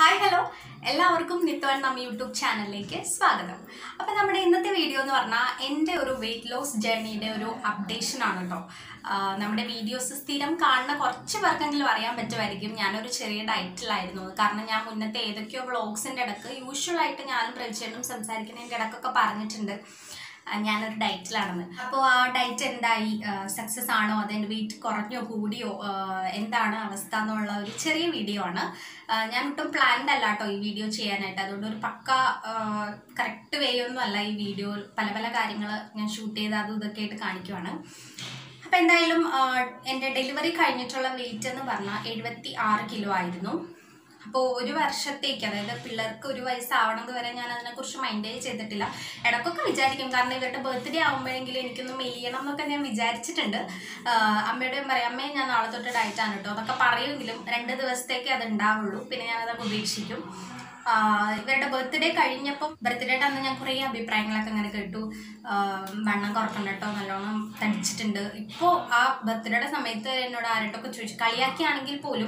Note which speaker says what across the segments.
Speaker 1: Hi hello എല്ലാവർക്കും നിത്വൻ നമ്മ YouTube ചാനലിലേക്ക് സ്വാഗതം അപ്പോൾ നമ്മുടെ ഇന്നത്തെ വീഡിയോ എന്ന് പറഞ്ഞാൽ എൻ്റെ ഒരു വെയിറ്റ് ലോസ് ജേർണിയുടെ ഒരു അപ്ഡേഷൻ ആണ് കേട്ടോ ആഹ് നമ്മുടെ വീഡിയോസ് സ്ഥിരം കാണുന്ന കുറച്ച് പേർക്കെങ്കിലും അറിയാൻ പറ്റുമായിരിക്കും ഞാനൊരു ചെറിയ ഡയറ്റിലായിരുന്നു കാരണം ഞാൻ മുന്നത്തെ ഏതൊക്കെയോ വ്ളോഗ്സിൻ്റെ ഇടക്ക് യൂഷ്വലായിട്ട് ഞാനും പ്രേക്ഷകനും സംസാരിക്കുന്നതിൻ്റെ ഇടക്കൊക്കെ പറഞ്ഞിട്ടുണ്ട് ആ, ഞാനൊരു ഡയറ്റിലാണെന്ന് അപ്പോൾ ആ ഡയറ്റ് എന്തായി സക്സസ് ആണോ അതെൻ്റെ വെയിറ്റ് കുറഞ്ഞോ കൂടിയോ ആ, എന്താണ് അവസ്ഥ എന്നുള്ള ഒരു ചെറിയ വീഡിയോ ആണ് ആ, ഞാൻ ഒട്ടും പ്ലാൻഡ് അല്ല കേട്ടോ ഈ വീഡിയോ ചെയ്യാനായിട്ട് അതുകൊണ്ട് ഒരു പക്ക കറക്റ്റ് വേ ഒന്നും അല്ല ഈ വീഡിയോ പല പല കാര്യങ്ങൾ ഞാൻ ഷൂട്ട് ചെയ്ത് അതും ഇതൊക്കെ ആയിട്ട് കാണിക്കുവാണ് അപ്പം എന്തായാലും ആ, എൻ്റെ ഡെലിവറി കഴിഞ്ഞിട്ടുള്ള വെയിറ്റ് എന്ന് പറഞ്ഞാൽ എഴുപത്തി ആറ് കിലോ ആയിരുന്നു അപ്പോൾ ഒരു വർഷത്തേക്ക് അതായത് പിള്ളേർക്ക് ഒരു വയസ്സാവണത് വരെ ഞാൻ അതിനെക്കുറിച്ച് മൈൻഡേ ചെയ്തിട്ടില്ല ഇടയ്ക്കൊക്കെ വിചാരിക്കും കാരണം ഇവരുടെ ബർത്ത്ഡേ ആകുമ്പോഴെങ്കിലും എനിക്കൊന്ന് മെലിയണം എന്നൊക്കെ ഞാൻ വിചാരിച്ചിട്ടുണ്ട് ആഹ് അമ്മയോടും പറയും അമ്മയെ ഞാൻ നാളെ തൊട്ട് ഡയറ്റാണ് കേട്ടോ അതൊക്കെ പറയുമെങ്കിലും രണ്ട് ദിവസത്തേക്ക് അത് ഉണ്ടാവുള്ളൂ പിന്നെ ഞാനതൊക്കെ ഉപേക്ഷിക്കും ആഹ് ഇവരുടെ ബർത്ത്ഡേ കഴിഞ്ഞപ്പോൾ ബർത്ത്ഡേയുടെ അന്ന് ഞാൻ കുറേ അഭിപ്രായങ്ങളൊക്കെ അങ്ങനെ കേട്ടു ആഹ് വണ്ണം കുറക്കണ്ട കേട്ടോ നല്ലോണം തടിച്ചിട്ടുണ്ട് ഇപ്പോൾ ആ ബർത്ത്ഡേയുടെ സമയത്ത് എന്നോട് ആരോട്ടൊക്കെ ചോദിച്ചു കളിയാക്കിയാണെങ്കിൽ പോലും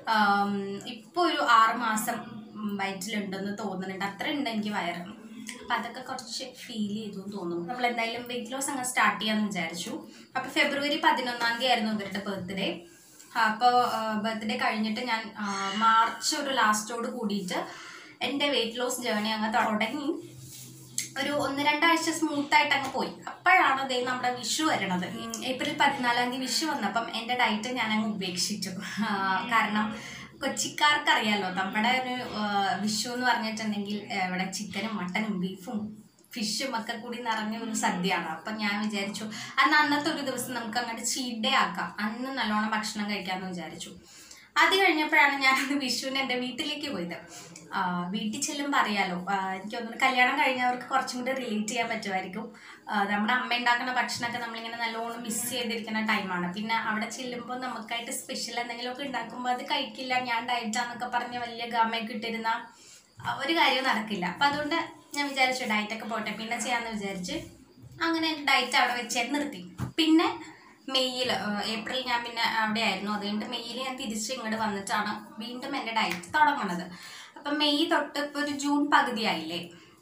Speaker 1: ഇപ്പോൾ ഒരു ആറ് മാസം വയറ്റിലുണ്ടെന്ന് തോന്നുന്നുണ്ട് അത്ര ഉണ്ട് എനിക്ക് വയറ് അപ്പം അതൊക്കെ കുറച്ച് ഫീൽ ചെയ്തു എന്ന് തോന്നുന്നു നമ്മൾ എന്തായാലും വെയിറ്റ് ലോസ് അങ്ങ് സ്റ്റാർട്ട് ചെയ്യാമെന്ന് വിചാരിച്ചു അപ്പോൾ ഫെബ്രുവരി പതിനൊന്നാം തീയതി ആയിരുന്നു ഇവരുടെ ബർത്ത്ഡേ അപ്പോൾ ബർത്ത്ഡേ കഴിഞ്ഞിട്ട് ഞാൻ ആ, മാർച്ച് ഒരു ലാസ്റ്റോട് കൂടിയിട്ട് എൻ്റെ വെയിറ്റ് ലോസ് ജേർണി അങ്ങ് തുടങ്ങി ഒരു ഒന്ന് രണ്ടാഴ്ച സ്മൂത്ത് ആയിട്ട് അങ്ങ് പോയി അപ്പോഴാണ് ദേ നമ്മുടെ വിഷു വരണത് ഉം, ഏപ്രിൽ പതിനാലാം തീയതി വിഷു വന്നപ്പം എൻ്റെ ഡയറ്റ് ഞാൻ അങ്ങ് ഉപേക്ഷിച്ചു ആ, കാരണം കൊച്ചിക്കാർക്ക് അറിയാലോ നമ്മുടെ ഒരു ആ, വിഷു എന്ന് പറഞ്ഞിട്ടുണ്ടെങ്കിൽ ആ, ഇവിടെ ചിക്കനും മട്ടനും ബീഫും ഫിഷും ഒക്കെ കൂടി നിറഞ്ഞ ഒരു സദ്യയാണ് അപ്പം ഞാൻ വിചാരിച്ചു അന്ന് അന്നത്തെ ഒരു ദിവസം നമുക്ക് അങ്ങോട്ട് ചീറ്റ് ഡേ ആക്കാം അന്ന് നല്ലോണം ഭക്ഷണം കഴിക്കാമെന്ന് വിചാരിച്ചു അത് കഴിഞ്ഞപ്പോഴാണ് ഞാനത് വിഷുവിന് എൻ്റെ വീട്ടിലേക്ക് പോയത് ആ, വീട്ടിൽ ചെല്ലുമ്പോൾ അറിയാലോ ആ, എനിക്ക് തോന്നുന്നു കല്യാണം കഴിഞ്ഞവർക്ക് കുറച്ചും കൂടി റിലേറ്റ് ചെയ്യാൻ പറ്റുമായിരിക്കും ആ, നമ്മുടെ അമ്മ ഉണ്ടാക്കുന്ന ഭക്ഷണമൊക്കെ നമ്മളിങ്ങനെ നല്ലോണം മിസ് ചെയ്തിരിക്കുന്ന ടൈമാണ് പിന്നെ അവിടെ ചെല്ലുമ്പോൾ നമുക്കായിട്ട് സ്പെഷ്യൽ എന്തെങ്കിലുമൊക്കെ ഉണ്ടാക്കുമ്പോൾ അത് കഴിക്കില്ല ഞാൻ ഡയറ്റാന്നൊക്കെ പറഞ്ഞ് വലിയ ഗാമയൊക്കെ ഇട്ടിരുന്ന ആ, ഒരു കാര്യവും നടക്കില്ല അപ്പം അതുകൊണ്ട് ഞാൻ വിചാരിച്ചു ഡയറ്റൊക്കെ പോട്ടെ പിന്നെ ചെയ്യാമെന്ന് വിചാരിച്ച് അങ്ങനെ എൻ്റെ ഡയറ്റ് അവിടെ വെച്ച് നിർത്തി പിന്നെ മെയ്യിൽ ഏപ്രിൽ ഞാൻ പിന്നെ അവിടെ ആയിരുന്നു അത് കഴിഞ്ഞിട്ട് മെയ്യിൽ ഞാൻ തിരിച്ച് ഇങ്ങോട്ട് വന്നിട്ടാണ് വീണ്ടും എൻ്റെ ഡയറ്റ് തുടങ്ങുന്നത് അപ്പം മെയ് തൊട്ട് ഇപ്പോൾ ഒരു ജൂൺ പകുതിയായില്ലേ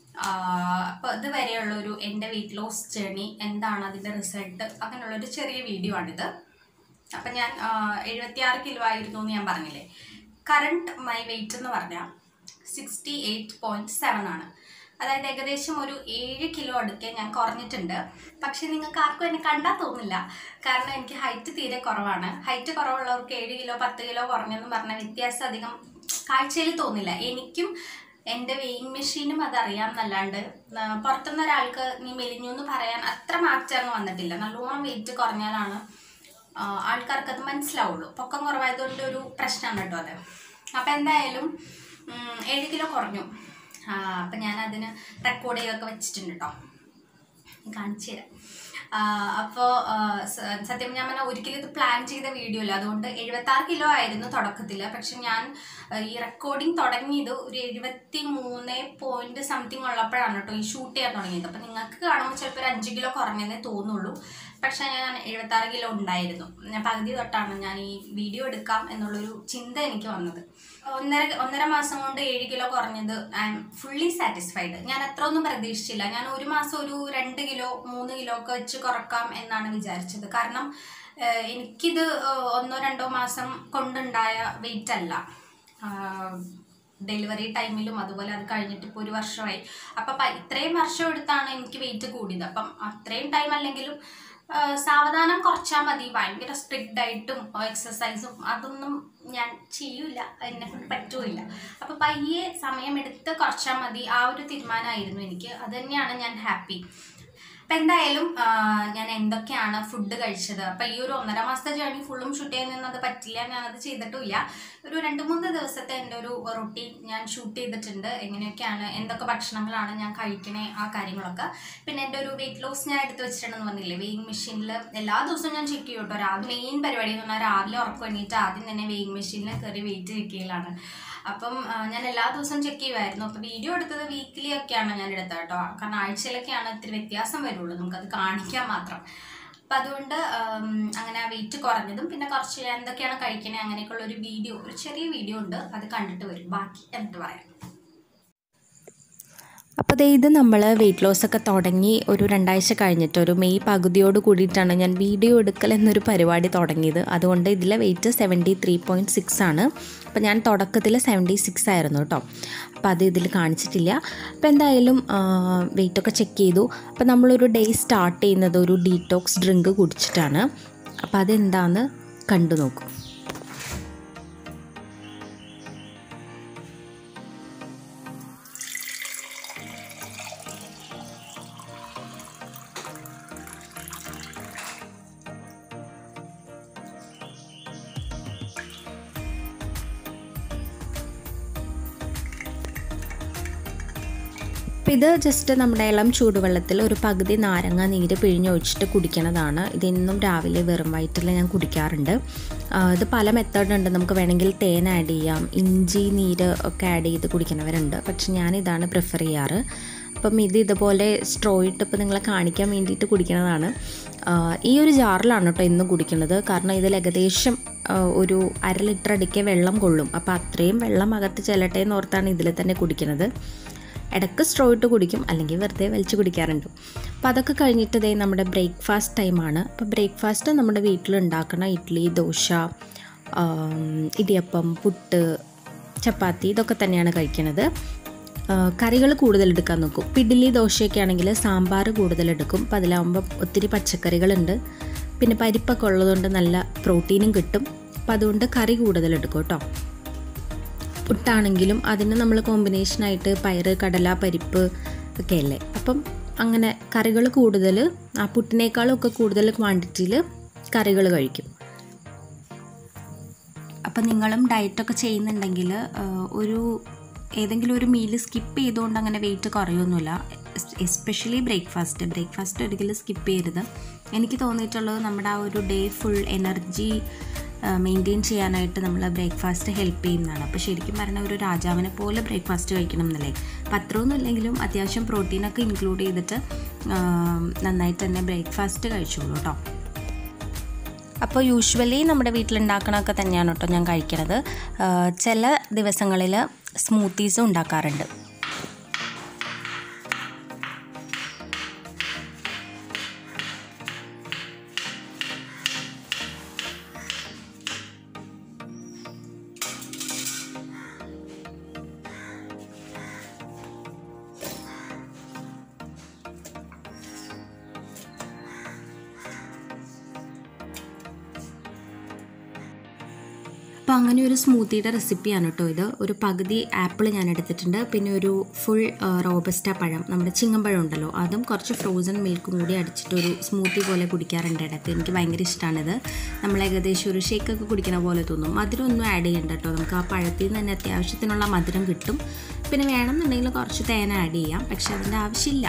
Speaker 1: അപ്പോൾ ഇതുവരെയുള്ള ഒരു എൻ്റെ വെയിറ്റ് ലോസ് ജേർണി എന്താണ് അതിൻ്റെ റിസൾട്ട് അങ്ങനെയുള്ളൊരു ചെറിയ വീഡിയോ ആണിത് അപ്പം ഞാൻ എഴുപത്തിയാറ് കിലോ ആയിരുന്നു എന്ന് ഞാൻ പറഞ്ഞില്ലേ കറണ്ട് മൈ വെയിറ്റ് എന്ന് പറഞ്ഞാൽ സിക്സ്റ്റി എയ്റ്റ് പോയിൻറ്റ് സെവൻ ആണ് അതായത് ഏകദേശം ഒരു ഏഴ് കിലോ അടുക്കെ ഞാൻ കുറഞ്ഞിട്ടുണ്ട് പക്ഷെ നിങ്ങൾക്ക് ആർക്കും എന്നെ കണ്ടാൽ തോന്നില്ല കാരണം എനിക്ക് ഹൈറ്റ് തീരെ കുറവാണ് ഹൈറ്റ് കുറവുള്ളവർക്ക് ഏഴ് കിലോ പത്ത് കിലോ കുറഞ്ഞെന്ന് പറഞ്ഞ വ്യത്യാസം അധികം കാഴ്ചയിൽ തോന്നില്ല എനിക്കും എൻ്റെ വെയിങ് മെഷീനും അതറിയാം എന്നല്ലാണ്ട് ആ, പുറത്തുനിന്ന് ഒരാൾക്ക് നീ മെലിഞ്ഞു എന്ന് പറയാൻ അത്ര മാറ്റമൊന്നും വന്നിട്ടില്ല നല്ലോണം വെയിറ്റ് കുറഞ്ഞാലാണ് ആ, ആൾക്കാർക്ക് അത് മനസ്സിലാവുള്ളൂ പൊക്കം കുറവായതുകൊണ്ട് ഒരു പ്രശ്നമാണ് കേട്ടോ അത് അപ്പം എന്തായാലും ഉം, ഏഴ് കിലോ കുറഞ്ഞു അപ്പം ഞാൻ അതിന് റെക്കോർഡ് ചെയ്തൊക്കെ വെച്ചിട്ടുണ്ട് കേട്ടോ കാണിച്ചു തരാം അപ്പോൾ സത്യം ഞാൻ പറഞ്ഞാൽ ഒരിക്കലും ഇത് പ്ലാൻ ചെയ്ത വീഡിയോ അല്ല അതുകൊണ്ട് എഴുപത്താറ് കിലോ ആയിരുന്നു തുടക്കത്തിൽ പക്ഷെ ഞാൻ ആ, ഈ റെക്കോർഡിങ് തുടങ്ങിയത് ഒരു എഴുപത്തി മൂന്ന് പോയിന്റ് സംതിങ് ഉള്ളപ്പോഴാണ് കേട്ടോ ഈ ഷൂട്ട് ചെയ്യാൻ തുടങ്ങിയത് അപ്പം നിങ്ങൾക്ക് കാണുമ്പോൾ ചിലപ്പോൾ ഒരു അഞ്ച് കിലോ കുറഞ്ഞെന്നേ തോന്നുള്ളൂ പക്ഷെ ഞാൻ എഴുപത്താറ് കിലോ ഉണ്ടായിരുന്നു ഞാൻ പകുതി തൊട്ടാണ് ഞാൻ ഈ വീഡിയോ എടുക്കാം എന്നുള്ളൊരു ചിന്ത എനിക്ക് വന്നത് ഒന്നര ഒന്നര മാസം കൊണ്ട് ഏഴ് കിലോ കുറഞ്ഞത് ഐ എം ഫുള്ളി സാറ്റിസ്ഫൈഡ് ഞാൻ അത്ര ഒന്നും പ്രതീക്ഷിച്ചില്ല ഞാൻ ഒരു മാസം ഒരു രണ്ട് കിലോ മൂന്ന് കിലോ ഒക്കെ വെച്ച് കുറക്കാം എന്നാണ് വിചാരിച്ചത് കാരണം ഏഹ്, എനിക്കിത് ഏഹ്, ഒന്നോ രണ്ടോ മാസം കൊണ്ടുണ്ടായ വെയിറ്റ് അല്ല ഡെലിവറി ടൈമിലും അതുപോലെ അത് കഴിഞ്ഞിട്ട് ഇപ്പോൾ ഒരു വർഷമായി അപ്പം പ- ഇത്രയും വർഷം എടുത്താണ് എനിക്ക് വെയിറ്റ് കൂടിയത് അപ്പം അത്രയും ടൈം അല്ലെങ്കിലും ആ, സാവധാനം കുറച്ചാൽ മതി ഭയങ്കര സ്ട്രിക്റ്റ് ആയിട്ടും എക്സസൈസും അതൊന്നും ഞാൻ ചെയ്യൂല എന്നെ കൊണ്ട് പറ്റൂല അപ്പോൾ പയ്യെ സമയമെടുത്ത് കുറച്ചാൽ മതി ആ ഒരു തീരുമാനമായിരുന്നു എനിക്ക് അത് തന്നെയാണ് ഞാൻ ഹാപ്പി അപ്പം എന്തായാലും ആ, ഞാൻ എന്തൊക്കെയാണ് ഫുഡ് കഴിച്ചത് അപ്പം ഈ ഒരു ഒന്നര മാസത്തെ ജേർണി ഫുള്ളും ഷൂട്ട് ചെയ്യുന്നത് പറ്റില്ല ഞാനത് ചെയ്തിട്ടുമില്ല ഒരു രണ്ട് മൂന്ന് ദിവസത്തെ എൻ്റെ ഒരു റൊട്ടീൻ ഞാൻ ഷൂട്ട് ചെയ്തിട്ടുണ്ട് എങ്ങനെയൊക്കെയാണ് എന്തൊക്കെ ഭക്ഷണങ്ങളാണ് ഞാൻ കഴിക്കണേ ആ കാര്യങ്ങളൊക്കെ പിന്നെ എൻ്റെ ഒരു വെയിറ്റ് ലോസ് ഞാൻ എടുത്ത് വെച്ചിട്ടുണ്ടെന്ന് പറഞ്ഞില്ലേ വെയിങ് മെഷീനിൽ എല്ലാ ദിവസവും ഞാൻ ചെക്ക് ചെയ്യും കേട്ടോ രാവിലെ മെയിൻ പരിപാടി എന്ന് പറഞ്ഞാൽ രാവിലെ ഉറക്കം എണീറ്റ് ആദ്യം തന്നെ വെയിങ് മെഷീനിൽ കയറി വെയിറ്റ് ചെക്ക് ചെയ്യലാണ് അപ്പം ആ, ഞാൻ എല്ലാ ദിവസവും ചെക്ക് ചെയ്യുമായിരുന്നു അപ്പോൾ വീഡിയോ എടുത്തത് വീക്കിലി ഒക്കെയാണ് ഞാൻ എടുത്തത് കേട്ടോ കാരണം ആഴ്ചയിലൊക്കെയാണ് ഇത്തിരി വ്യത്യാസം വരുള്ളൂ നമുക്കത് കാണിക്കാൻ മാത്രം അപ്പം അതുകൊണ്ട് ഉം, അങ്ങനെ വെയിറ്റ് കുറഞ്ഞതും പിന്നെ കുറച്ച് എന്തൊക്കെയാണ് കഴിക്കണേ അങ്ങനെയൊക്കെയുള്ള ഒരു വീഡിയോ ഒരു ചെറിയ വീഡിയോ ഉണ്ട് അത് കണ്ടിട്ട് വരും ബാക്കി എന്നിട്ട് പറയാം
Speaker 2: അപ്പോൾ ദേ ഇത് നമ്മൾ വെയിറ്റ് ലോസ് ഒക്കെ തുടങ്ങി ഒരു രണ്ടാഴ്ച കഴിഞ്ഞിട്ട് ഒരു മെയ് പകുതിയോട് കൂടിയിട്ടാണ് ഞാൻ വീഡിയോ എടുക്കൽ എന്നൊരു പരിപാടി തുടങ്ങിയത് അതുകൊണ്ട് ഇതിലെ weight seventy three point six ആണ് അപ്പോൾ ഞാൻ തുടക്കത്തിൽ സെവൻറ്റി സിക്സ് ആയിരുന്നു കേട്ടോ അപ്പോൾ അത് ഇതിൽ കാണിച്ചിട്ടില്ല അപ്പോൾ എന്തായാലും വെയിറ്റൊക്കെ ചെക്ക് ചെയ്തു അപ്പോൾ നമ്മളൊരു ഡേ സ്റ്റാർട്ട് ചെയ്യുന്നത് ഒരു ഡീറ്റോക്സ് ഡ്രിങ്ക് കുടിച്ചിട്ടാണ് അപ്പോൾ അതെന്താണെന്ന് കണ്ടു നോക്കൂ അപ്പോൾ ഇത് ജസ്റ്റ് നമ്മുടെ ഇളം ചൂടുവെള്ളത്തിൽ ഒരു പകുതി നാരങ്ങ നീര് പിഴിഞ്ഞൊഴിച്ചിട്ട് കുടിക്കണതാണ് ഇതെന്നും രാവിലെ വെറും വയറ്റിൽ ഞാൻ കുടിക്കാറുണ്ട് ആ, ഇത് പല മെത്തേഡ് ഉണ്ട് നമുക്ക് വേണമെങ്കിൽ തേൻ ആഡ് ചെയ്യാം ഇഞ്ചി നീര് ഒക്കെ ആഡ് ചെയ്ത് കുടിക്കുന്നവരുണ്ട് പക്ഷെ ഞാനിതാണ് പ്രിഫർ ചെയ്യാറ് അപ്പം ഇത് ഇതുപോലെ സ്ട്രോ ഇട്ട് ഇപ്പോൾ നിങ്ങളെ കാണിക്കാൻ വേണ്ടിയിട്ട് കുടിക്കുന്നതാണ് ആ, ഈ ഒരു ജാറിലാണ് കേട്ടോ ഇന്ന് കുടിക്കുന്നത് കാരണം ഇതിൽ ഏകദേശം ആ, ഒരു അര ലിറ്റർ അടിക്കെ വെള്ളം കൊള്ളും അപ്പോൾ അത്രയും വെള്ളം അകത്ത് ചെല്ലട്ടെ എന്ന് ഓർത്താണ് ഇതിൽ തന്നെ കുടിക്കുന്നത് ഇടയ്ക്ക് സ്ട്രോ ഇട്ട് കുടിക്കും അല്ലെങ്കിൽ വെറുതെ വലിച്ചു കുടിക്കാറുണ്ട് അപ്പോൾ അതൊക്കെ കഴിഞ്ഞിട്ട് ദേ നമ്മുടെ ബ്രേക്ക്ഫാസ്റ്റ് ടൈമാണ് അപ്പോൾ ബ്രേക്ക്ഫാസ്റ്റ് നമ്മുടെ വീട്ടിൽ ഉണ്ടാക്കുന്ന ഇഡ്ഡലി ദോശ ഇടിയപ്പം പുട്ട് ചപ്പാത്തി ഇതൊക്കെ തന്നെയാണ് കഴിക്കുന്നത് കറികൾ കൂടുതൽ എടുക്കാൻ നോക്കും ഇപ്പം ഇഡ്ഡലി ദോശയൊക്കെ ആണെങ്കിൽ സാമ്പാർ കൂടുതൽ എടുക്കും അപ്പോൾ അതിലാവുമ്പോൾ ഒത്തിരി പച്ചക്കറികളുണ്ട് പിന്നെ പരിപ്പൊക്കെ ഉള്ളതുകൊണ്ട് നല്ല പ്രോട്ടീനും കിട്ടും അപ്പോൾ അതുകൊണ്ട് കറി കൂടുതൽ എടുക്കും കേട്ടോ പുട്ടാണെങ്കിലും അതിന് നമ്മൾ കോമ്പിനേഷനായിട്ട് പയറ് കടല പരിപ്പ് ഒക്കെ അല്ലേ അപ്പം അങ്ങനെ കറികൾ കൂടുതൽ ആ പുട്ടിനേക്കാളും ഒക്കെ കൂടുതൽ ക്വാണ്ടിറ്റിയിൽ കറികൾ കഴിക്കും അപ്പം നിങ്ങളും ഡയറ്റൊക്കെ ചെയ്യുന്നുണ്ടെങ്കിൽ ഒരു ഏതെങ്കിലും ഒരു മീൽ സ്കിപ്പ് ചെയ്തുകൊണ്ട് അങ്ങനെ വെയിറ്റ് കുറയൊന്നുമില്ല എസ്പെഷ്യലി ബ്രേക്ക്ഫാസ്റ്റ് ബ്രേക്ക്ഫാസ്റ്റ് ഒരിക്കലും സ്കിപ്പ് ചെയ്യരുത് എനിക്ക് തോന്നിയിട്ടുള്ളത് നമ്മുടെ ആ ഒരു ഡേ ഫുൾ എനർജി മെയിൻറ്റെയിൻ ചെയ്യാനായിട്ട് നമ്മൾ ബ്രേക്ക്ഫാസ്റ്റ് ഹെൽപ്പ് ചെയ്യുന്നതാണ് അപ്പോൾ ശരിക്കും പറഞ്ഞാൽ ഒരു രാജാവിനെ പോലെ ബ്രേക്ക്ഫാസ്റ്റ് കഴിക്കണം എന്നല്ലേ അപ്പം അത്രയൊന്നും ഇല്ലെങ്കിലും അത്യാവശ്യം പ്രോട്ടീനൊക്കെ ഇൻക്ലൂഡ് ചെയ്തിട്ട് ആ, നന്നായിട്ട് തന്നെ ബ്രേക്ക്ഫാസ്റ്റ് കഴിച്ചോളൂ കേട്ടോ അപ്പോൾ യൂഷ്വലി നമ്മുടെ വീട്ടിലുണ്ടാക്കണമൊക്കെ തന്നെയാണ് കേട്ടോ ഞാൻ കഴിക്കണത് ആ, ചില ദിവസങ്ങളിൽ സ്മൂത്തീസും ഉണ്ടാക്കാറുണ്ട് അപ്പോൾ അങ്ങനെ ഒരു സ്മൂത്തിയുടെ റെസിപ്പിയാണ് കേട്ടോ ഇത് ഒരു പകുതി ആപ്പിൾ ഞാൻ എടുത്തിട്ടുണ്ട് പിന്നെ ഒരു ഫുൾ റോബസ്റ്റ പഴം നമ്മുടെ ചിങ്ങമ്പഴം ഉണ്ടല്ലോ അതും കുറച്ച് ഫ്രോസൺ മിൽക്കും കൂടി അടിച്ചിട്ട് ഒരു സ്മൂത്തി പോലെ കുടിക്കാറുണ്ട് ഇടയ്ക്ക് എനിക്ക് ഭയങ്കര ഇഷ്ടമാണിത് നമ്മൾ ഏകദേശം ഒരു ഷേക്കൊക്കെ കുടിക്കണ പോലെ തോന്നും മധുരം ഒന്നും ആഡ് ചെയ്യണ്ട കേട്ടോ നമുക്ക് ആ പഴത്തിൽ നിന്ന് തന്നെ അത്യാവശ്യത്തിനുള്ള മധുരം കിട്ടും പിന്നെ വേണമെന്നുണ്ടെങ്കിൽ കുറച്ച് തേൻ ആഡ് ചെയ്യാം പക്ഷെ അതിൻ്റെ ആവശ്യമില്ല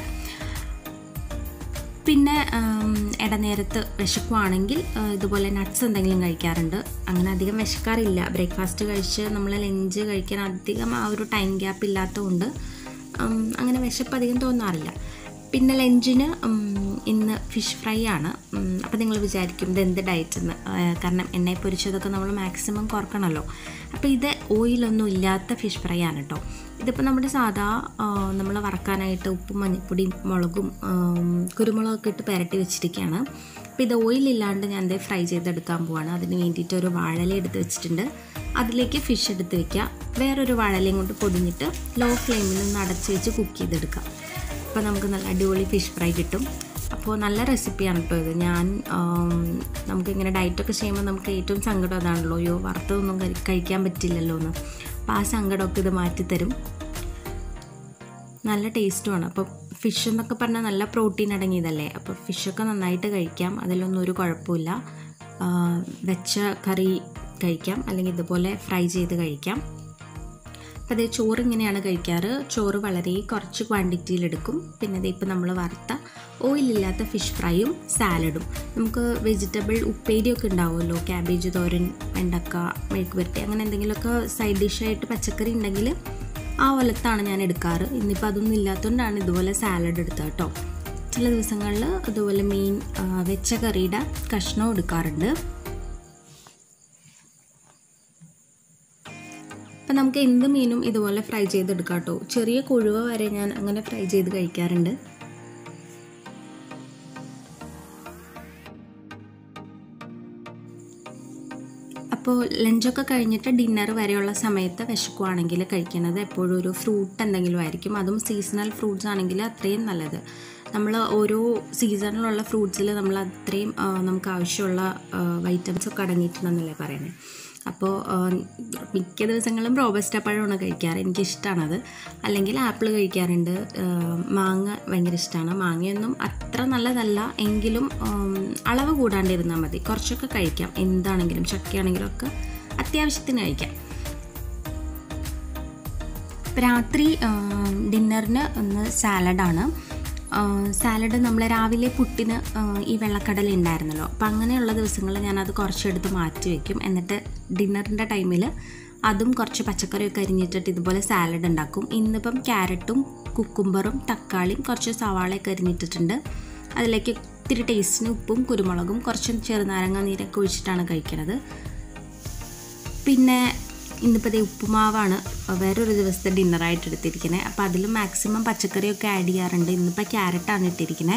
Speaker 2: പിന്നെ ഉം, ഇടനേരത്ത് വിശക്കുവാണെങ്കിൽ ആ, ഇതുപോലെ നട്ട്സ് എന്തെങ്കിലും കഴിക്കാറുണ്ട് അങ്ങനെ അധികം വിശക്കാറില്ല ബ്രേക്ക്ഫാസ്റ്റ് കഴിച്ച് നമ്മൾ ലഞ്ച് കഴിക്കാൻ അധികം ആ ഒരു ടൈം ഗ്യാപ്പ് ഇല്ലാത്തതുകൊണ്ട് ഉം, അങ്ങനെ വിശപ്പ് അധികം തോന്നാറില്ല പിന്നെ ലഞ്ചിന് ഉം, ഇന്ന് ഫിഷ് ഫ്രൈ ആണ് അപ്പോൾ നിങ്ങൾ വിചാരിക്കും ഇത് എന്ത് ഡയറ്റ് എന്ന് ആ, കാരണം എണ്ണയിൽ പൊരിച്ചതൊക്കെ നമ്മൾ മാക്സിമം കുറക്കണമല്ലോ അപ്പോൾ ഇത് ഓയിലൊന്നും ഇല്ലാത്ത ഫിഷ് ഫ്രൈ ആണ് കേട്ടോ ഇതിപ്പോൾ നമ്മുടെ സാധാ നമ്മൾ വറക്കാനായിട്ട് ഉപ്പും മഞ്ഞൾപ്പൊടിയും മുളകും ആം, കുരുമുളകൊക്കെ ഇട്ട് പുരട്ടി വെച്ചിരിക്കുകയാണ് അപ്പോൾ ഇത് ഓയിലില്ലാണ്ട് ഞാൻ ദേ ഫ്രൈ ചെയ്തെടുക്കാൻ പോവാണ് അതിന് വേണ്ടിയിട്ട് ഒരു വാഴല എടുത്ത് വെച്ചിട്ടുണ്ട് അതിലേക്ക് ഫിഷ് എടുത്ത് വെക്കുക വേറൊരു വാഴലയും കൊണ്ട് പൊതിഞ്ഞിട്ട് ലോ ഫ്ലെയിമിൽ നിന്ന് അടച്ച് വെച്ച് കുക്ക് ചെയ്തെടുക്കാം അപ്പോൾ നമുക്ക് നല്ല അടിപൊളി ഫിഷ് ഫ്രൈ കിട്ടും അപ്പോൾ നല്ല റെസിപ്പിയാണ് കേട്ടോ ഇത് ഞാൻ ആം, നമുക്കിങ്ങനെ ഡയറ്റൊക്കെ ചെയ്യുമ്പോൾ നമുക്ക് ഏറ്റവും സങ്കടം അതാണല്ലോ അയ്യോ വറുത്തതൊന്നും കഴി- കഴിക്കാൻ പറ്റില്ലല്ലോ എന്ന് അപ്പോൾ ആ സങ്കടമൊക്കെ ഇത് മാറ്റിത്തരും നല്ല ടേസ്റ്റുമാണ് അപ്പോൾ ഫിഷ് എന്നൊക്കെ പറഞ്ഞാൽ നല്ല പ്രോട്ടീൻ അടങ്ങിയതല്ലേ അപ്പോൾ ഫിഷൊക്കെ നന്നായിട്ട് കഴിക്കാം അതിലൊന്നും ഒരു കുഴപ്പമില്ല ആ, വെച്ച കറി കഴിക്കാം അല്ലെങ്കിൽ ഇതുപോലെ ഫ്രൈ ചെയ്ത് കഴിക്കാം അപ്പോൾ അതേ ചോറ് ഇങ്ങനെയാണ് കഴിക്കാറ് ചോറ് വളരെ കുറച്ച് ക്വാണ്ടിറ്റിയിലെടുക്കും പിന്നെ ഇത് ഇപ്പോൾ നമ്മൾ വറുത്ത ഓയിലില്ലാത്ത ഫിഷ് ഫ്രൈയും സാലഡും നമുക്ക് വെജിറ്റബിൾ ഉപ്പേരിയൊക്കെ ഉണ്ടാവുമല്ലോ ക്യാബേജ് തോരൻ വെണ്ടക്ക മെഴുക്ക് പുരട്ടി അങ്ങനെ എന്തെങ്കിലുമൊക്കെ സൈഡ് ഡിഷായിട്ട് പച്ചക്കറി ഉണ്ടെങ്കിൽ ആ ഒലത്താണ് ഞാൻ എടുക്കാറ് ഇന്നിപ്പോൾ അതൊന്നും ഇല്ലാത്തതുകൊണ്ടാണ് ഇതുപോലെ സാലഡ് എടുത്തത് കേട്ടോ ചില ദിവസങ്ങളിൽ അതുപോലെ മീൻ ആ, വെച്ച കറിയുടെ കഷ്ണം എടുക്കാറുണ്ട് അപ്പം നമുക്ക് എന്ത് മീനും ഇതുപോലെ ഫ്രൈ ചെയ്തെടുക്കാം കേട്ടോ ചെറിയ കൊഴുവ വരെ ഞാൻ അങ്ങനെ ഫ്രൈ ചെയ്ത് കഴിക്കാറുണ്ട് അപ്പോൾ ലഞ്ചൊക്കെ കഴിഞ്ഞിട്ട് ഡിന്നർ വരെയുള്ള സമയത്ത് വിശക്കുവാണെങ്കിൽ കഴിക്കുന്നത് എപ്പോഴും ഒരു ഫ്രൂട്ട് എന്തെങ്കിലും ആയിരിക്കും അതും സീസണൽ ഫ്രൂട്ട്സ് ആണെങ്കിൽ അത്രയും നല്ലത് നമ്മൾ ഓരോ സീസണിലുള്ള ഫ്രൂട്ട്സിൽ നമ്മൾ അത്രയും ആ, നമുക്ക് ആവശ്യമുള്ള വൈറ്റമിൻസ് ഒക്കെ അടങ്ങിയിട്ടുണ്ടെന്നല്ലേ പറയുന്നത് അപ്പോൾ ആ, മിക്ക ദിവസങ്ങളും റോബസ്റ്റ പഴമാണ് കഴിക്കാറ് എനിക്കിഷ്ടമാണത് അല്ലെങ്കിൽ ആപ്പിൾ കഴിക്കാറുണ്ട് ആ, മാങ്ങ ഭയങ്കര ഇഷ്ടമാണ് മാങ്ങയൊന്നും അത്ര നല്ലതല്ല എങ്കിലും ഉം, അളവ് കൂടാണ്ടിരുന്നാൽ മതി കുറച്ചൊക്കെ കഴിക്കാം എന്താണെങ്കിലും ചക്കയാണെങ്കിലും ഒക്കെ അത്യാവശ്യത്തിന് കഴിക്കാം ഇപ്പം രാത്രി ഡിന്നറിന് ഒന്ന് സാലഡാണ് സാലഡ് നമ്മൾ രാവിലെ പുട്ടിന് ആ, ഈ വെള്ളക്കടല ഉണ്ടായിരുന്നല്ലോ അപ്പം അങ്ങനെയുള്ള ദിവസങ്ങളിൽ ഞാനത് കുറച്ചെടുത്ത് മാറ്റി വയ്ക്കും എന്നിട്ട് ഡിന്നറിൻ്റെ ടൈമിൽ അതും കുറച്ച് പച്ചക്കറിയൊക്കെ അരിഞ്ഞിട്ടിട്ട് ഇതുപോലെ സാലഡ് ഉണ്ടാക്കും ഇന്നിപ്പം ക്യാരറ്റും കുക്കുംബറും തക്കാളിയും കുറച്ച് സവാളയൊക്കെ അരിഞ്ഞിട്ടിട്ടുണ്ട് അതിലേക്ക് ഇത്തിരി ടേസ്റ്റിന് ഉപ്പും കുരുമുളകും കുറച്ച് ചെറുനാരങ്ങ നീരൊക്കെ ഒഴിച്ചിട്ടാണ് കഴിക്കുന്നത് പിന്നെ ഇന്നിപ്പോൾ ദേ ഉപ്പുമാവാണ് വേറൊരു ദിവസത്തെ ഡിന്നറായിട്ട് എടുത്തിരിക്കുന്നത് അപ്പോൾ അതിൽ മാക്സിമം പച്ചക്കറിയൊക്കെ ആഡ് ചെയ്യാറുണ്ട് ഇന്നിപ്പോൾ ക്യാരറ്റാണ് ഇട്ടിരിക്കുന്നത്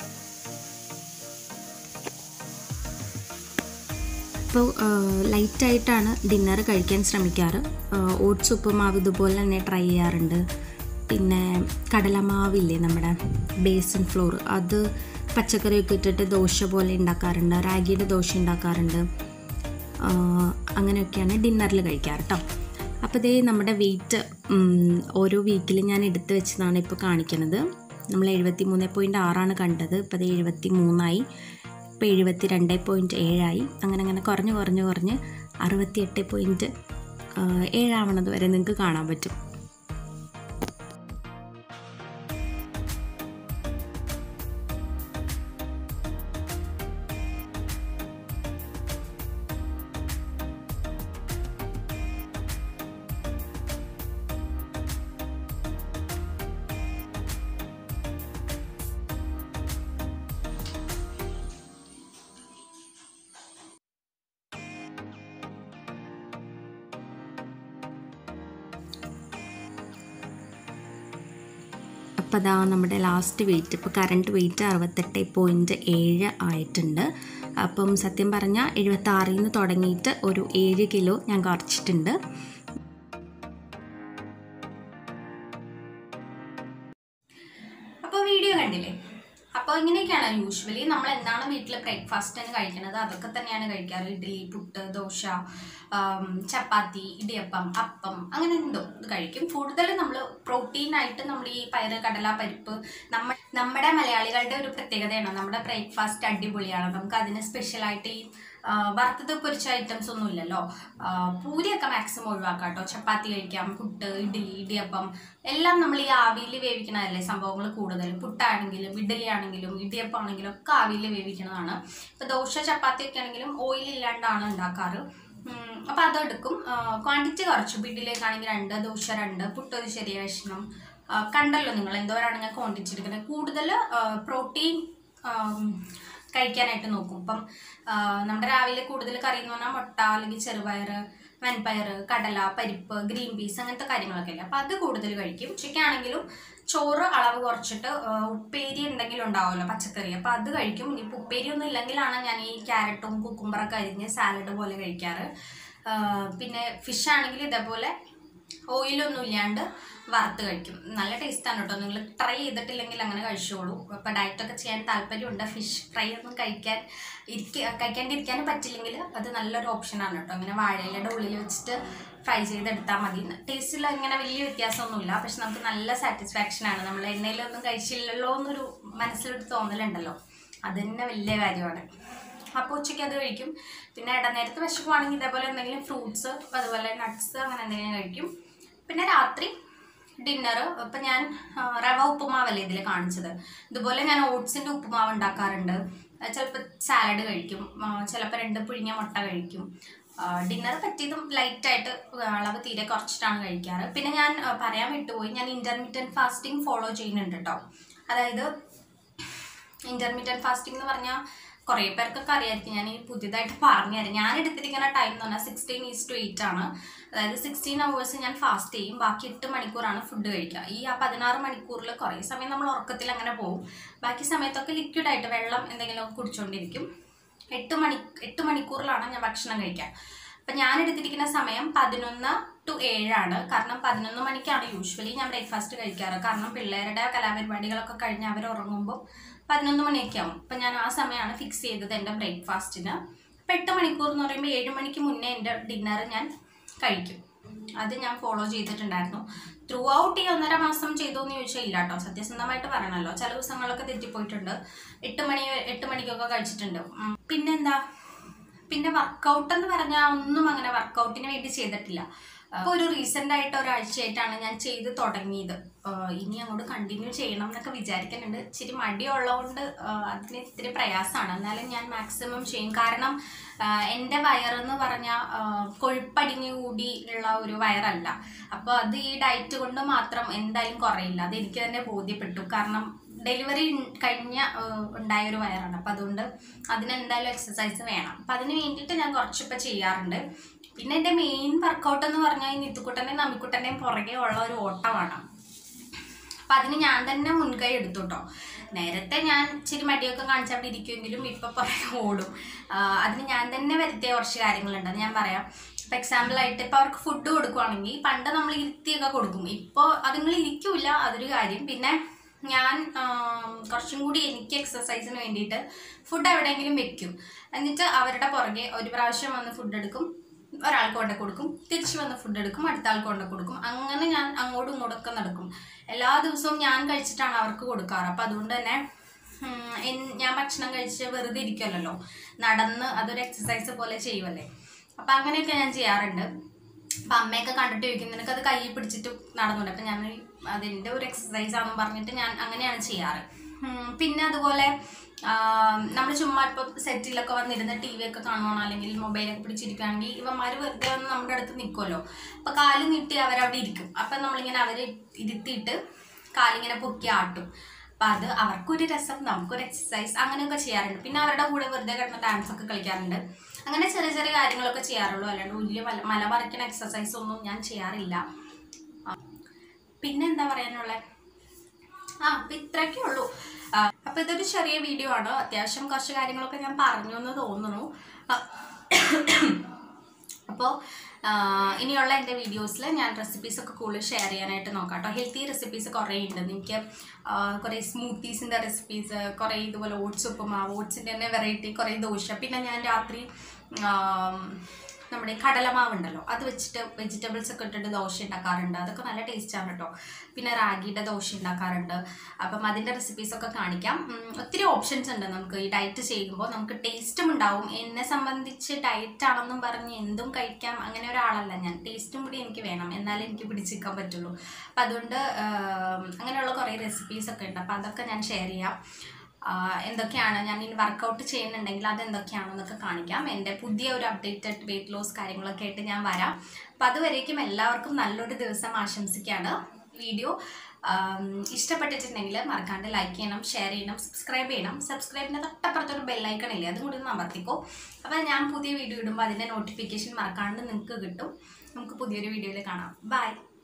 Speaker 2: അപ്പോൾ ലൈറ്റായിട്ടാണ് ഡിന്നർ കഴിക്കാൻ ശ്രമിക്കാറ് ഓട്സ് ഉപ്പുമാവ് ഇതുപോലെ തന്നെ ട്രൈ ചെയ്യാറുണ്ട് പിന്നെ കടലമാവില്ലേ നമ്മുടെ ബേസൻ ഫ്ലോർ അത് പച്ചക്കറിയൊക്കെ ഇട്ടിട്ട് ദോശ പോലെ ഉണ്ടാക്കാറുണ്ട് റാഗിയുടെ ദോശ ഉണ്ടാക്കാറുണ്ട് ആ, അങ്ങനെയൊക്കെയാണ് ഡിന്നറിൽ കഴിക്കാറ് കേട്ടോ അപ്പോൾ ഇതേ നമ്മുടെ വെയിറ്റ് ഓരോ വീക്കിൽ ഞാൻ എടുത്തു വെച്ചതാണ് ഇപ്പോൾ കാണിക്കുന്നത് നമ്മൾ എഴുപത്തി മൂന്ന് പോയിൻറ്റ് ആറാണ് കണ്ടത് ഇപ്പോൾ അത് എഴുപത്തി മൂന്നായി ഇപ്പോൾ എഴുപത്തി രണ്ട് പോയിൻറ്റ് ഏഴായി അങ്ങനെ അങ്ങനെ കുറഞ്ഞ് കുറഞ്ഞ് കുറഞ്ഞ് അറുപത്തി എട്ട് പോയിൻറ്റ് ഏഴാവണത് വരെ നിങ്ങൾക്ക് കാണാൻ പറ്റും അപ്പോൾ അതാ നമ്മുടെ ലാസ്റ്റ് വെയിറ്റ് ഇപ്പോൾ കറണ്ട് വെയിറ്റ് അറുപത്തെട്ട് പോയിൻറ്റ് ഏഴ് ആയിട്ടുണ്ട് അപ്പം സത്യം പറഞ്ഞാൽ എഴുപത്താറിൽ നിന്ന് തുടങ്ങിയിട്ട് ഒരു ഏഴ് കിലോ ഞാൻ കുറച്ചിട്ടുണ്ട്
Speaker 1: അപ്പോൾ വീഡിയോ കണ്ടില്ലേ അപ്പോൾ ഇങ്ങനെയൊക്കെയാണ് യൂഷ്വലി നമ്മൾ എന്താണ് വീട്ടിൽ ബ്രേക്ക്ഫാസ്റ്റിന് കഴിക്കുന്നത് അതൊക്കെ തന്നെയാണ് കഴിക്കാറ് ഇഡ്ഡലി പുട്ട് ദോശ ആം, ചപ്പാത്തി ഇടിയപ്പം അപ്പം അങ്ങനെ എന്തോ ഇത് കഴിക്കും കൂടുതൽ നമ്മൾ പ്രോട്ടീനായിട്ട് നമ്മൾ ഈ പയറ് കടല പരിപ്പ് നമ്മ നമ്മുടെ മലയാളികളുടെ ഒരു പ്രത്യേകതയാണ് നമ്മുടെ ബ്രേക്ക്ഫാസ്റ്റ് അടിപൊളിയാണ് നമുക്ക് അതിന് സ്പെഷ്യലായിട്ട് ഈ ആ, വറുത്തത് പൊരിച്ച ഐറ്റംസ് ഒന്നും ഇല്ലല്ലോ ആ, പൂരിയൊക്കെ മാക്സിമം ഒഴിവാക്കാം കേട്ടോ ചപ്പാത്തി കഴിക്കാം പുട്ട് ഇഡ്ഡലി ഇടിയപ്പം എല്ലാം നമ്മൾ ഈ ആവിയിൽ വേവിക്കണതല്ലേ സംഭവങ്ങൾ കൂടുതൽ പുട്ടാണെങ്കിലും ഇഡ്ഡലി ആണെങ്കിലും ഇടിയപ്പം ആണെങ്കിലും ഒക്കെ ആവിയിൽ വേവിക്കണതാണ് ഇപ്പോൾ ദോശ ചപ്പാത്തി ഒക്കെ ആണെങ്കിലും ഓയിൽ ഇല്ലാണ്ടാണ് ഉണ്ടാക്കാറ് ഉം, അപ്പോൾ അതെടുക്കും ക്വാണ്ടിറ്റി കുറച്ചു ഇഡ്ഡലിയൊക്കെയാണെങ്കിൽ രണ്ട് ദോശ രണ്ട് പുട്ടൊരു ചെറിയ കഷ്ണം ആ, കണ്ടല്ലോ നിങ്ങൾ എന്തോരാണ് ഞാൻ ക്വാണ്ടിറ്റി എടുക്കുന്നത് കൂടുതൽ പ്രോട്ടീൻ കഴിക്കാനായിട്ട് നോക്കും ഇപ്പം ആ, നമ്മുടെ രാവിലെ കൂടുതൽ കറി എന്ന് പറഞ്ഞാൽ മുട്ട അല്ലെങ്കിൽ ചെറുപയർ വൻപയർ കടല പരിപ്പ് ഗ്രീൻ പീസ് അങ്ങനത്തെ കാര്യങ്ങളൊക്കെ ഇല്ലേ അപ്പം അത് കൂടുതൽ കഴിക്കും ഉച്ചയ്ക്കാണെങ്കിലും ചോറ് അളവ് കുറച്ചിട്ട് ആ, ഉപ്പേരി എന്തെങ്കിലും ഉണ്ടാവുമല്ലോ പച്ചക്കറി അപ്പം അത് കഴിക്കും ഇനിയിപ്പോൾ ഉപ്പേരി ഒന്നും ഇല്ലെങ്കിലാണ് ഞാൻ ഈ ക്യാരറ്റും കുക്കുംബറൊക്കെ അരിഞ്ഞ് സാലഡ് പോലെ കഴിക്കാറ് ആ, പിന്നെ ഫിഷ് ആണെങ്കിൽ ഇതേപോലെ ഓയിലൊന്നും ഇല്ലാണ്ട് വറുത്ത് കഴിക്കും നല്ല ടേസ്റ്റാണ് കേട്ടോ നിങ്ങൾ ട്രൈ ചെയ്തിട്ടില്ലെങ്കിൽ അങ്ങനെ കഴിച്ചോളൂ അപ്പോൾ ഡയറ്റൊക്കെ ചെയ്യാൻ താല്പര്യമുണ്ട് ഫിഷ് ഫ്രൈ ഒന്നും കഴിക്കാൻ ഇരിക്ക കഴിക്കാണ്ടിരിക്കാനും പറ്റില്ലെങ്കിൽ അത് നല്ലൊരു ഓപ്ഷനാണ് കേട്ടോ ഇങ്ങനെ വാഴയിലയുടെ ഉള്ളിൽ വെച്ചിട്ട് ഫ്രൈ ചെയ്തെടുത്താൽ മതി ടേസ്റ്റിൽ ഇങ്ങനെ വലിയ വ്യത്യാസമൊന്നുമില്ല പക്ഷെ നമുക്ക് നല്ല സാറ്റിസ്ഫാക്ഷനാണ് നമ്മൾ എണ്ണയിലൊന്നും കഴിച്ചില്ലല്ലോ എന്നൊരു മനസ്സിലൊരു തോന്നലുണ്ടല്ലോ അത് തന്നെ വലിയ കാര്യമാണ് അപ്പോൾ ഉച്ചയ്ക്ക് അത് കഴിക്കും പിന്നെ ഇടനേരത്ത് വിശക്കുവാണെങ്കിൽ ഇതേപോലെ എന്തെങ്കിലും ഫ്രൂട്ട്സ് അതുപോലെ നട്ട്സ് അങ്ങനെ എന്തെങ്കിലും കഴിക്കും പിന്നെ രാത്രി ഡിന്നർ ഇപ്പം ഞാൻ ആ, റവ ഉപ്പുമാവല്ലേ ഇതിൽ കാണിച്ചത് ഇതുപോലെ ഞാൻ ഓട്സിൻ്റെ ഉപ്പുമാവ് ഉണ്ടാക്കാറുണ്ട് ചിലപ്പോൾ സാലഡ് കഴിക്കും ചിലപ്പോൾ രണ്ട് പുഴുങ്ങിയ മുട്ട കഴിക്കും ഡിന്നർ പറ്റിയതും ലൈറ്റായിട്ട് അളവ് തീരെ കുറച്ചിട്ടാണ് കഴിക്കാറ് പിന്നെ ഞാൻ ആ, പറയാൻ വിട്ടുപോയി ഞാൻ ഇൻ്റർമീഡിയറ്റ് ഫാസ്റ്റിംഗ് ഫോളോ ചെയ്യുന്നുണ്ട് കേട്ടോ അതായത് ഇൻ്റർമീഡിയറ്റ് ഫാസ്റ്റിംഗ് എന്ന് പറഞ്ഞാൽ കുറേ പേർക്കൊക്കെ അറിയായിരിക്കും ഞാൻ ഈ പുതിയതായിട്ട് പറഞ്ഞു തരാം ഞാൻ എടുത്തിരിക്കുന്ന ടൈം എന്ന് പറഞ്ഞാൽ സിക്സ്റ്റീൻ ഈസ് ടു എയ്റ്റ് ആണ് അതായത് സിക്സ്റ്റീൻ അവേഴ്സ് ഞാൻ ഫാസ്റ്റ് ചെയ്യും ബാക്കി എട്ട് മണിക്കൂറാണ് ഫുഡ് കഴിക്കുക ഈ ആ പതിനാറ് മണിക്കൂറിൽ കുറേ സമയം നമ്മൾ ഉറക്കത്തിൽ അങ്ങനെ പോകും ബാക്കി സമയത്തൊക്കെ ലിക്വിഡായിട്ട് വെള്ളം എന്തെങ്കിലും കുടിച്ചുകൊണ്ടിരിക്കും എട്ട് മണി എട്ട് മണിക്കൂറിലാണ് ഞാൻ ഭക്ഷണം കഴിക്കുക അപ്പം ഞാൻ എടുത്തിരിക്കുന്ന സമയം പതിനൊന്ന് ടു ഏഴാണ് കാരണം പതിനൊന്ന് മണിക്കാണ് യൂഷ്വലി ഞാൻ ബ്രേക്ക്ഫാസ്റ്റ് കഴിക്കാറ് കാരണം പിള്ളേരുടെ കലാപരിപാടികളൊക്കെ കഴിഞ്ഞ് അവർ ഉറങ്ങുമ്പോൾ പതിനൊന്ന് മണിയൊക്കെ ആവും അപ്പം ഞാൻ ആ സമയമാണ് ഫിക്സ് ചെയ്തത് എൻ്റെ ബ്രേക്ക്ഫാസ്റ്റിന് അപ്പം എട്ട് മണിക്കൂർ എന്ന് പറയുമ്പോൾ ഏഴ് മണിക്ക് മുന്നേ എൻ്റെ ഡിന്നർ ഞാൻ കഴിക്കും അത് ഞാൻ ഫോളോ ചെയ്തിട്ടുണ്ടായിരുന്നു ത്രൂ ഔട്ട് ഈ ഒന്നര മാസം ചെയ്തു എന്ന് ചോദിച്ചാൽ ഇല്ല കേട്ടോ സത്യസന്ധമായിട്ട് പറയണല്ലോ ചില ദിവസങ്ങളൊക്കെ തെറ്റിപ്പോയിട്ടുണ്ട് എട്ട് മണി എട്ട് മണിക്കൊക്കെ കഴിച്ചിട്ടുണ്ട് ഉം. പിന്നെന്താ പിന്നെ വർക്കൗട്ട് എന്ന് പറഞ്ഞാൽ ഒന്നും അങ്ങനെ വർക്കൗട്ടിന് വേണ്ടി ചെയ്തിട്ടില്ല അപ്പോൾ ഒരു റീസെൻ്റ് ആയിട്ട് ഒരാഴ്ചയായിട്ടാണ് ഞാൻ ചെയ്ത് തുടങ്ങിയത് ആഹ് ഇനി അങ്ങോട്ട് കണ്ടിന്യൂ ചെയ്യണം എന്നൊക്കെ വിചാരിക്കുന്നുണ്ട് ഇച്ചിരി മടിയുള്ളതുകൊണ്ട് ആഹ് അതിന് ഇത്തിരി പ്രയാസമാണ് എന്നാലും ഞാൻ മാക്സിമം ചെയ്യും കാരണം ആഹ് എൻ്റെ വയറെന്ന് പറഞ്ഞാൽ കൊഴുപ്പടിഞ്ഞു കൂടി ഉള്ള ഒരു വയറല്ല അപ്പോൾ അത് ഈ ഡയറ്റ് കൊണ്ട് മാത്രം എന്തായാലും കുറയില്ല അത് എനിക്ക് തന്നെ ബോധ്യപ്പെട്ടു കാരണം ഡെലിവറി കഴിഞ്ഞ ആഹ് ഉണ്ടായ ഒരു വയറാണ് അപ്പം അതുകൊണ്ട് അതിനെന്തായാലും എക്സസൈസ് വേണം അപ്പം അതിന് വേണ്ടിയിട്ട് ഞാൻ കുറച്ചിപ്പോൾ ചെയ്യാറുണ്ട് പിന്നെ എൻ്റെ മെയിൻ വർക്കൗട്ട് എന്ന് പറഞ്ഞാൽ ഈ നിത്തുക്കുട്ടൻ്റെയും നമ്മിക്കുട്ടൻ്റെയും പുറകെ ഉള്ള ഒരു ഓട്ടമാണ് അപ്പം അതിന് ഞാൻ തന്നെ മുൻകൈ എടുത്തു കേട്ടോ നേരത്തെ ഞാൻ ഇച്ചിരി മടിയൊക്കെ കാണിച്ച് അവിടെ ഇരിക്കുമെങ്കിലും ഇപ്പം പുറകെ ഓടും ആഹ് അതിന് ഞാൻ തന്നെ വരുത്തിയ കുറച്ച് കാര്യങ്ങളുണ്ട് അത് ഞാൻ പറയാം ഇപ്പം എക്സാമ്പിളായിട്ട് ഇപ്പോൾ അവർക്ക് ഫുഡ് കൊടുക്കുവാണെങ്കിൽ പണ്ട് നമ്മൾ ഇരുത്തിയൊക്കെ കൊടുക്കും ഇപ്പോൾ അതുങ്ങൾ ഇരിക്കൂല അതൊരു കാര്യം പിന്നെ ഞാൻ ആം, കുറച്ചും കൂടി എനിക്ക് എക്സസൈസിന് വേണ്ടിയിട്ട് ഫുഡ് എവിടെയെങ്കിലും വെക്കും എന്നിട്ട് അവരുടെ പുറകെ ഒരു പ്രാവശ്യം വന്ന് ഫുഡ് എടുക്കും ഒരാൾക്ക് കൊണ്ട് കൊടുക്കും തിരിച്ചു വന്ന് ഫുഡ് എടുക്കും അടുത്ത ആൾക്ക് കൊണ്ട് കൊടുക്കും അങ്ങനെ ഞാൻ അങ്ങോട്ടും ഇങ്ങോട്ടൊക്കെ നടക്കും എല്ലാ ദിവസവും ഞാൻ കഴിച്ചിട്ടാണ് അവർക്ക് കൊടുക്കാറ് അപ്പം അതുകൊണ്ട് തന്നെ ഉം, എൻ- ഞാൻ ഭക്ഷണം കഴിച്ച് വെറുതെ ഇരിക്കുമല്ലോ നടന്ന് അതൊരു എക്സസൈസ് പോലെ ചെയ്യുമല്ലേ അപ്പം അങ്ങനെയൊക്കെ ഞാൻ ചെയ്യാറുണ്ട് അപ്പം അമ്മയൊക്കെ കണ്ടിട്ട് ചോദിക്കും നിനക്ക് അത് കയ്യിൽ പിടിച്ചിട്ട് നടന്നുണ്ട് അപ്പം ഞാൻ അതിൻ്റെ ഒരു എക്സസൈസ് ആണെന്ന് പറഞ്ഞിട്ട് ഞാൻ അങ്ങനെയാണ് ചെയ്യാറ് ഉം, പിന്നെ അതുപോലെ നമ്മൾ ചുമ്മാ ഇപ്പോൾ സെറ്റിലൊക്കെ വന്നിരുന്ന് ടി വി ഒക്കെ കാണുവാണോ അല്ലെങ്കിൽ മൊബൈലൊക്കെ പിടിച്ചിരിക്കുകയാണെങ്കിൽ ഇവന്മാർ വെറുതെ വന്ന് നമ്മുടെ അടുത്ത് നിൽക്കുമല്ലോ അപ്പോൾ കാല് നീട്ടി അവരവിടെ ഇരിക്കും അപ്പം നമ്മളിങ്ങനെ അവരെ ഇരുത്തിയിട്ട് കാലിങ്ങനെ പൊക്കി ആട്ടും അപ്പം അത് അവർക്കൊരു രസം നമുക്കൊരു എക്സസൈസ് അങ്ങനെയൊക്കെ ചെയ്യാറുണ്ട് പിന്നെ അവരുടെ കൂടെ വെറുതെ കിടന്ന് ഡാൻസ് ഒക്കെ കളിക്കാറുണ്ട് അങ്ങനെ ചെറിയ ചെറിയ കാര്യങ്ങളൊക്കെ ചെയ്യാറുള്ളൂ അല്ലാണ്ട് വലിയ മല മല മറിക്കുന്ന എക്സസൈസ് ഒന്നും ഞാൻ ചെയ്യാറില്ല ആ. പിന്നെ എന്താ പറയാനുള്ളത് ആ അപ്പം ഇത്രയൊക്കെ ഉള്ളൂ ആ, അപ്പം ഇതൊരു ചെറിയ വീഡിയോ ആണ് അത്യാവശ്യം കുറച്ച് കാര്യങ്ങളൊക്കെ ഞാൻ പറഞ്ഞു എന്ന് തോന്നുന്നു അപ്പോൾ ഇനിയുള്ള എൻ്റെ വീഡിയോസിൽ ഞാൻ റെസിപ്പീസ് ഒക്കെ കൂടുതൽ ഷെയർ ചെയ്യാനായിട്ട് നോക്കാം കേട്ടോ ഹെൽത്തി റെസിപ്പീസ് കുറേ ഉണ്ട് എനിക്ക് ആ, കുറേ സ്മൂത്തീസിൻ്റെ റെസിപ്പീസ് കുറേ ഇതുപോലെ ഓട്സ് ഉപ്പുമാവ് ഓട്സിൻ്റെ തന്നെ വെറൈറ്റി കുറേ ദോശ പിന്നെ ഞാൻ രാത്രി ആം, നമ്മുടെ കടലമാവ് ഉണ്ടല്ലോ അത് വെച്ചിട്ട് വെജിറ്റബിൾസ് ഒക്കെ ഇട്ടിട്ട് ദോശ ഉണ്ടാക്കാറുണ്ട് അതൊക്കെ നല്ല ടേസ്റ്റാണ് കേട്ടോ പിന്നെ റാഗിയുടെ ദോശ ഉണ്ടാക്കാറുണ്ട് അപ്പം അതിൻ്റെ റെസിപ്പീസൊക്കെ കാണിക്കാം ഉം, ഒത്തിരി ഓപ്ഷൻസ് ഉണ്ട് നമുക്ക് ഈ ഡയറ്റ് ചെയ്യുമ്പോൾ നമുക്ക് ടേസ്റ്റും ഉണ്ടാവും എന്നെ സംബന്ധിച്ച് ഡയറ്റ് ആണെന്നും പറഞ്ഞ് എന്തും കഴിക്കാം അങ്ങനെ ഒരാളല്ല ഞാൻ ടേസ്റ്റും കൂടി എനിക്ക് വേണം എന്നാലേ എനിക്ക് പിടിച്ചിരിക്കാൻ പറ്റുള്ളൂ അപ്പം അതുകൊണ്ട് ആം, അങ്ങനെയുള്ള കുറേ റെസിപ്പീസൊക്കെ ഉണ്ട് അപ്പം അതൊക്കെ ഞാൻ ഷെയർ ചെയ്യാം ആഹ് എന്തൊക്കെയാണ് ഞാൻ ഇനി വർക്കൗട്ട് ചെയ്യുന്നുണ്ടെങ്കിൽ അത് എന്തൊക്കെയാണെന്നൊക്കെ കാണിക്കാം എൻ്റെ പുതിയ ഒരു അപ്ഡേറ്റഡ് വെയിറ്റ് ലോസ് കാര്യങ്ങളൊക്കെ ആയിട്ട് ഞാൻ വരാം അപ്പം അതുവരേക്കും എല്ലാവർക്കും നല്ലൊരു ദിവസം ആശംസിക്കുകയാണ് വീഡിയോ ഇഷ്ടപ്പെട്ടിട്ടുണ്ടെങ്കിൽ മറക്കാണ്ട് ലൈക്ക് ചെയ്യണം ഷെയർ ചെയ്യണം സബ്സ്ക്രൈബ് ചെയ്യണം സബ്സ്ക്രൈബിന് തൊട്ടപ്പുറത്തൊരു ബെല്ലൈക്കൺ ഇല്ലേ അതും കൂടി ഒന്ന് അമർത്തിക്കോ അപ്പോൾ ഞാൻ പുതിയ വീഡിയോ ഇടുമ്പോൾ അതിൻ്റെ നോട്ടിഫിക്കേഷൻ മറക്കാണ്ട് നിങ്ങൾക്ക് കിട്ടും നമുക്ക് പുതിയൊരു വീഡിയോയിൽ കാണാം ബൈ